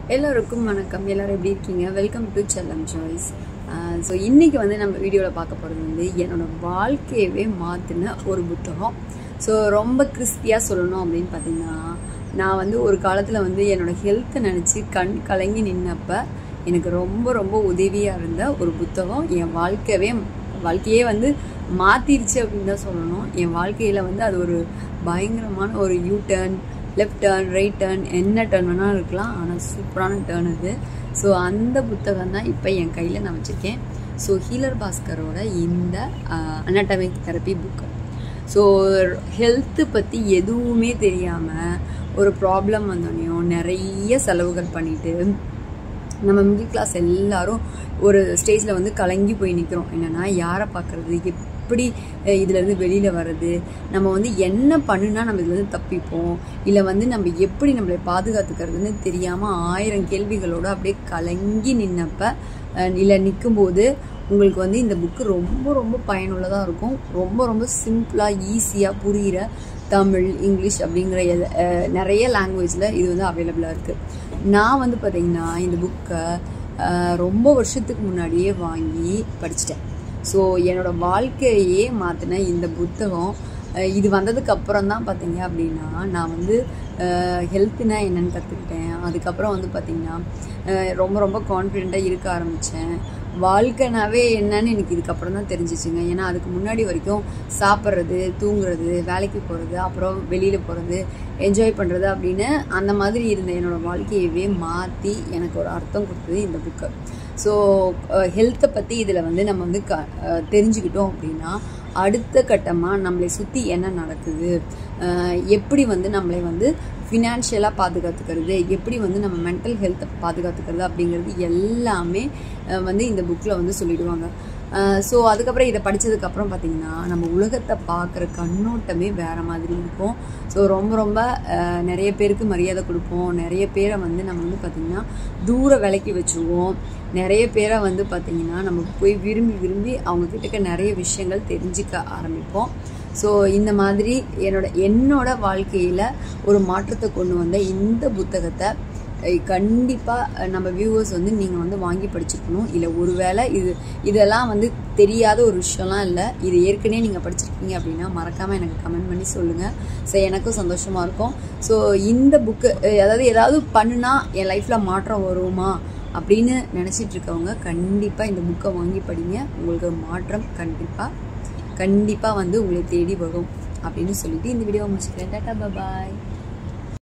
எல்லோருக்கும் வணக்கம் எல்லாரும் எப்படி இருக்கீங்க welcome to Chellam choice so இன்னைக்கு வந்து நம்ம வீடியோவில் பார்க்க போகிறது வந்து என்னோட வாழ்க்கையவே மாற்றின ஒரு புத்தகம் ஸோ ரொம்ப கிறிஸ்பியாக சொல்லணும் அப்படின்னு பார்த்தீங்கன்னா நான் வந்து ஒரு காலத்தில் வந்து என்னோட ஹெல்த்தை நினச்சி கண் கலங்கி நின்னப்ப எனக்கு ரொம்ப ரொம்ப உதவியாக இருந்த ஒரு புத்தகம் என் வாழ்க்கையவே வாழ்க்கையே வந்து மாற்றிருச்சு அப்படின்னு தான் சொல்லணும் என் வாழ்க்கையில் வந்து அது ஒரு பயங்கரமான ஒரு U turn left turn right turn என்ன டேர்ன் வேணாலும் இருக்கலாம் ஆனால் சூப்பரான டேர்ன் இது ஸோ அந்த புத்தகம் தான் இப்போ என் கையில் நான் வச்சுருக்கேன் ஸோ ஹீலர் பாஸ்கரோட இந்த anatomic therapy book so health பற்றி எதுவுமே தெரியாமல் ஒரு ப்ராப்ளம் வந்தோடனையும் நிறைய செலவுகள் பண்ணிட்டு நம்ம மிடில் கிளாஸ் எல்லாரும் ஒரு ஸ்டேஜில் வந்து கலங்கி போய் நிற்கிறோம் என்னென்னா யாரை பார்க்குறது எப்படி இதுலேருந்து வெளியில் வர்றது நம்ம வந்து என்ன பண்ணுனா நம்ம இதுலேருந்து தப்பிப்போம் இல்லை வந்து நம்ம எப்படி நம்மளை பாதுகாத்துக்கிறதுன்னு தெரியாமல் ஆயிரம் கேள்விகளோடு அப்படியே கலங்கி நின்னப்ப இல்லை நிற்கும்போது உங்களுக்கு வந்து இந்த புக்கு ரொம்ப ரொம்ப பயனுள்ளதாக இருக்கும் ரொம்ப ரொம்ப சிம்பிளாக ஈஸியாக புரிகிற தமிழ் இங்கிலீஷ் அப்படிங்கிற நிறைய லாங்குவேஜில் இது வந்து அவைலபிளாக இருக்குது நான் வந்து பார்த்திங்கன்னா இந்த புக்கை ரொம்ப வருஷத்துக்கு முன்னாடியே வாங்கி படிச்சிட்டேன் ஸோ என்னோடய வாழ்க்கையே மாற்றின இந்த புத்தகம் இது வந்ததுக்கு அப்புறம் தான் பார்த்தீங்க அப்படின்னா நான் வந்து ஹெல்த்துனா என்னென்னு கற்றுக்கிட்டேன் அதுக்கப்புறம் வந்து பார்த்திங்கன்னா ரொம்ப ரொம்ப கான்ஃபிடெண்ட்டாக இருக்க ஆரம்பித்தேன் வாழ்க்கைனாவே என்னன்னு எனக்கு இதுக்கப்புறம் தான் தெரிஞ்சிச்சுங்க ஏன்னா அதுக்கு முன்னாடி வரைக்கும் சாப்பிட்றது தூங்குறது வேலைக்கு போகிறது அப்புறம் வெளியில் போகிறது என்ஜாய் பண்ணுறது அப்படின்னு அந்த மாதிரி இருந்த என்னோடய வாழ்க்கையவே மாற்றி எனக்கு ஒரு அர்த்தம் கொடுத்தது இந்த புக்கு ஸோ ஹெல்த்தை பற்றி இதில் வந்து நம்ம வந்து க தெரிஞ்சுக்கிட்டோம் அப்படின்னா அடுத்த கட்டமாக நம்மளை சுற்றி என்ன நடக்குது எப்படி வந்து நம்மளை வந்து ஃபினான்ஷியலாக பாதுகாத்துக்கிறது எப்படி வந்து நம்ம மென்டல் ஹெல்த்தை பாதுகாத்துக்கிறது அப்படிங்கிறது எல்லாமே வந்து இந்த புக்கில் வந்து சொல்லிடுவாங்க ஸோ அதுக்கப்புறம் இதை படித்ததுக்கப்புறம் பார்த்திங்கன்னா நம்ம உலகத்தை பார்க்குற கண்ணோட்டமே வேறு மாதிரி இருக்கும் ஸோ ரொம்ப ரொம்ப நிறைய பேருக்கு மரியாதை கொடுப்போம் நிறைய பேரை வந்து நம்ம வந்து பார்த்திங்கன்னா தூர விலைக்கு வச்சுருவோம் நிறைய பேரை வந்து பார்த்திங்கன்னா நம்ம போய் விரும்பி விரும்பி அவங்க கிட்டக்க நிறைய விஷயங்கள் தெரிஞ்சுக்க ஆரம்பிப்போம் ஸோ இந்த மாதிரி என்னோட என்னோட வாழ்க்கையில் ஒரு மாற்றத்தை கொண்டு வந்த இந்த புத்தகத்தை கண்டிப்பாக நம்ம வியூவர்ஸ் வந்து நீங்கள் வந்து வாங்கி படிச்சிருக்கணும் இல்லை ஒருவேளை இது இதெல்லாம் வந்து தெரியாத ஒரு விஷயம்லாம் இல்லை இது ஏற்கனவே நீங்கள் படிச்சிருக்கீங்க அப்படின்னா மறக்காமல் எனக்கு கமெண்ட் பண்ணி சொல்லுங்கள் ஸோ எனக்கும் சந்தோஷமாக இருக்கும் ஸோ இந்த புக்கு அதாவது ஏதாவது பண்ணுனா என் லைஃப்பில் மாற்றம் வருமா அப்படின்னு நினச்சிட்டு இருக்கவங்க கண்டிப்பாக இந்த புக்கை வாங்கி படிங்க உங்களுக்கு மாற்றம் கண்டிப்பாக கண்டிப்பாக வந்து உங்களை தேடி வரும் அப்படின்னு சொல்லிட்டு இந்த வீடியோ முடிச்சுக்கிறேன் டாட்டா பாய்